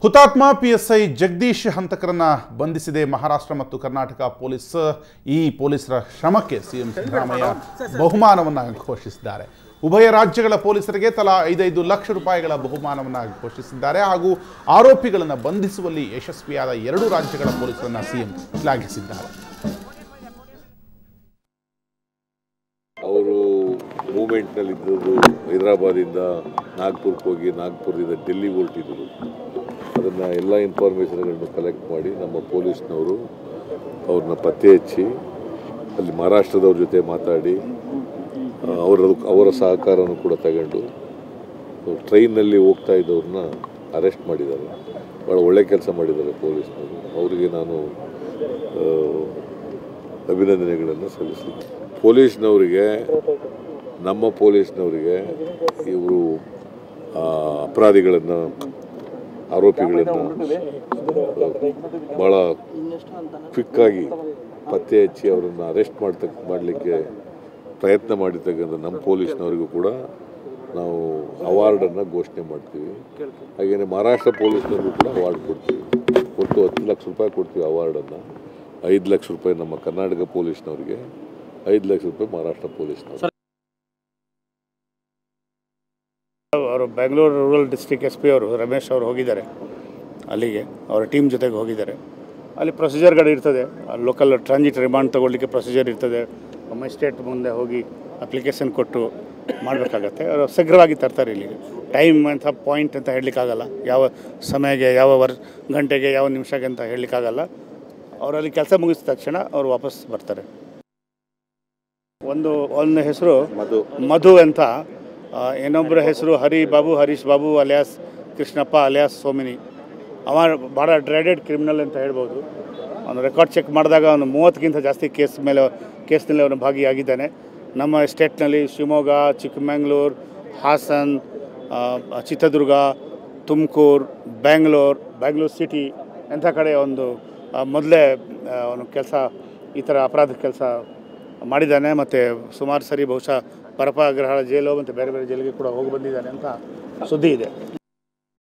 ಹುತಾತ್ಮ ಪಿಎಸ್ಐ ಜಗದೀಶ್ ಹಂತಕರನ್ನ ಬಂಧಿಸಿದೆ ಮಹಾರಾಷ್ಟ್ರ ಮತ್ತು ಕರ್ನಾಟಕ ಪೊಲೀಸ್ ಈ ಪೊಲೀಸರ ಶ್ರಮಕ್ಕೆ ಸಿಎಂ ಸಿದ್ದರಾಮಯ್ಯ ಬಹುಮಾನವನ್ನ ಘೋಷಿಸಿದ್ದಾರೆ ಉಭಯ ರಾಜ್ಯಗಳ ಪೊಲೀಸರಿಗೆ ತಲಾ ಐದೈದು ಲಕ್ಷ ರೂಪಾಯಿಗಳ ಬಹುಮಾನವನ್ನ ಘೋಷಿಸಿದ್ದಾರೆ ಹಾಗೂ ಆರೋಪಿಗಳನ್ನು ಬಂಧಿಸುವಲ್ಲಿ ಯಶಸ್ವಿಯಾದ ಎರಡು ರಾಜ್ಯಗಳ ಪೊಲೀಸರನ್ನ ಸಿಎಂ ಶ್ಲಾಘಿಸಿದ್ದಾರೆ ಅವರು ಮೂಮೆಂಟ್ನಲ್ಲಿ ಇದ್ದದ್ದು ಹೈದರಾಬಾದಿಂದ ನಾಗ್ಪುರಕ್ಕೆ ಹೋಗಿ ನಾಗ್ಪುರದಿಂದ ಡೆಲ್ಲಿಗೆ ಹೊರಟಿದ್ದರು ಅದನ್ನು ಎಲ್ಲ ಇನ್ಫಾರ್ಮೇಷನ್ಗಳನ್ನು ಕಲೆಕ್ಟ್ ಮಾಡಿ ನಮ್ಮ ಪೊಲೀಸ್ನವರು ಅವ್ರನ್ನ ಪತ್ತೆ ಹಚ್ಚಿ ಅಲ್ಲಿ ಮಹಾರಾಷ್ಟ್ರದವ್ರ ಜೊತೆ ಮಾತಾಡಿ ಆ, ಅವರ ಅವರ ಸಹಕಾರನೂ ಕೂಡ ತಗೊಂಡು ಟ್ರೈನಲ್ಲಿ ಹೋಗ್ತಾ ಇದ್ದವ್ರನ್ನ ಅರೆಸ್ಟ್ ಮಾಡಿದ್ದಾರೆ ಭಾಳ ಒಳ್ಳೆ ಕೆಲಸ ಮಾಡಿದ್ದಾರೆ ಪೊಲೀಸ್ನವರು ಅವರಿಗೆ ನಾನು ಆ, ಅಭಿನಂದನೆಗಳನ್ನು ಸಲ್ಲಿಸ್ತೀನಿ ಪೊಲೀಸ್ನವರಿಗೆ ನಮ್ಮ ಪೊಲೀಸ್ನವರಿಗೆ ಇವರು ಅಪರಾಧಿಗಳನ್ನು ಆರೋಪಿಗಳನ್ನು ಭಾಳ ಕ್ವಿಕ್ಕಾಗಿ ಪತ್ತೆ ಹಚ್ಚಿ ಅವರನ್ನು ಅರೆಸ್ಟ್ ಮಾಡ್ತಕ್ಕ ಮಾಡಲಿಕ್ಕೆ ಪ್ರಯತ್ನ ಮಾಡಿರ್ತಕ್ಕಂಥ ನಮ್ಮ ಪೊಲೀಸ್ನವರಿಗೂ ಕೂಡ ನಾವು ಅವಾರ್ಡನ್ನು ಘೋಷಣೆ ಮಾಡ್ತೀವಿ ಹಾಗೆಯೇ ಮಹಾರಾಷ್ಟ್ರ ಪೊಲೀಸ್ನವ್ರಿಗೂ ಕೂಡ ಅವಾರ್ಡ್ ಕೊಡ್ತೀವಿ ಒಟ್ಟು ಹತ್ತು ಲಕ್ಷ ರೂಪಾಯಿ ಕೊಡ್ತೀವಿ ಅವಾರ್ಡನ್ನು ಐದು ಲಕ್ಷ ರೂಪಾಯಿ ನಮ್ಮ ಕರ್ನಾಟಕ ಪೊಲೀಸ್ನವರಿಗೆ ಐದು ಲಕ್ಷ ರೂಪಾಯಿ ಮಹಾರಾಷ್ಟ್ರ ಪೊಲೀಸ್ನವ್ರಿಗೆ ಅವರು Bengaluru rural district S P ಅವರು ರಮೇಶ್ ಅವರು ಹೋಗಿದ್ದಾರೆ ಅಲ್ಲಿಗೆ ಅವರ ಟೀಮ್ ಜೊತೆಗೆ ಹೋಗಿದ್ದಾರೆ ಅಲ್ಲಿ ಪ್ರೊಸೀಜರ್ಗಳು ಇರ್ತದೆ ಲೋಕಲ್ ಟ್ರಾನ್ಸಿಟ್ ರಿಮಾಂಡ್ ತೊಗೊಳ್ಲಿಕ್ಕೆ ಪ್ರೊಸೀಜರ್ ಇರ್ತದೆ ಮ್ಯಾಜಿಸ್ಟ್ರೇಟ್ ಮುಂದೆ ಹೋಗಿ ಅಪ್ಲಿಕೇಶನ್ ಕೊಟ್ಟು ಮಾಡಬೇಕಾಗತ್ತೆ ಅವರು ಶೀಘ್ರವಾಗಿ ತರ್ತಾರೆ ಇಲ್ಲಿಗೆ ಟೈಮ್ ಅಂತ ಪಾಯಿಂಟ್ ಅಂತ ಹೇಳಲಿಕ್ಕಾಗಲ್ಲ ಯಾವ ಸಮಯಕ್ಕೆ ಯಾವ ವರ್ ಗಂಟೆಗೆ ಯಾವ ನಿಮಿಷಕ್ಕೆ ಅಂತ ಹೇಳಲಿಕ್ಕಾಗಲ್ಲ ಅವರಲ್ಲಿ ಕೆಲಸ ಮುಗಿಸಿದ ತಕ್ಷಣ ಅವರು ವಾಪಸ್ ಬರ್ತಾರೆ ಒಂದು ಒಂದು ಹೆಸರು ಮಧು ಮಧು ಅಂತ ಆ, ಇನ್ನೊಬ್ಬರ ಹೆಸರು ಹರಿ ಬಾಬು ಹರೀಶ್ ಬಾಬು ಅಲಿಯಾಸ್ ಕೃಷ್ಣಪ್ಪ ಅಲಿಯಾಸ್ ಸೋಮಿನಿ ಅವ ಭಾಳ ಡ್ರೈಡೆಡ್ ಕ್ರಿಮಿನಲ್ ಅಂತ ಹೇಳ್ಬೋದು ಅವನು ರೆಕಾರ್ಡ್ ಚೆಕ್ ಮಾಡಿದಾಗ ಅವನು ಮೂವತ್ತಕ್ಕಿಂತ ಜಾಸ್ತಿ ಕೇಸ್ ಮೇಲೆ ಕೇಸ್ನಲ್ಲಿ ಅವನು ಭಾಗಿಯಾಗಿದ್ದಾನೆ ನಮ್ಮ ಸ್ಟೇಟ್ನಲ್ಲಿ ಶಿವಮೊಗ್ಗ ಚಿಕ್ಕಮಂಗ್ಳೂರು ಹಾಸನ್ ಆ, ಚಿತ್ರದುರ್ಗ ತುಮಕೂರು ಬ್ಯಾಂಗ್ಳೂರು ಬ್ಯಾಂಗ್ಳೂರು ಸಿಟಿ ಎಂಥ ಕಡೆ ಒಂದು ಮೊದಲೇ ಅವನು ಕೆಲಸ ಈ ಥರ ಅಪರಾಧ ಕೆಲಸ ಮಾಡಿದ್ದಾನೆ ಮತ್ತು ಸುಮಾರು ಸರಿ ಬಹುಶಃ ಪರಪಗ್ರಹ ಜೈಲು ಮತ್ತು ಬೇರೆ ಬೇರೆ ಜೈಲಿಗೆ ಕೂಡ ಹೋಗಿ ಬಂದಿದ್ದಾನೆ ಅಂತ ಸುದ್ದಿ ಇದೆ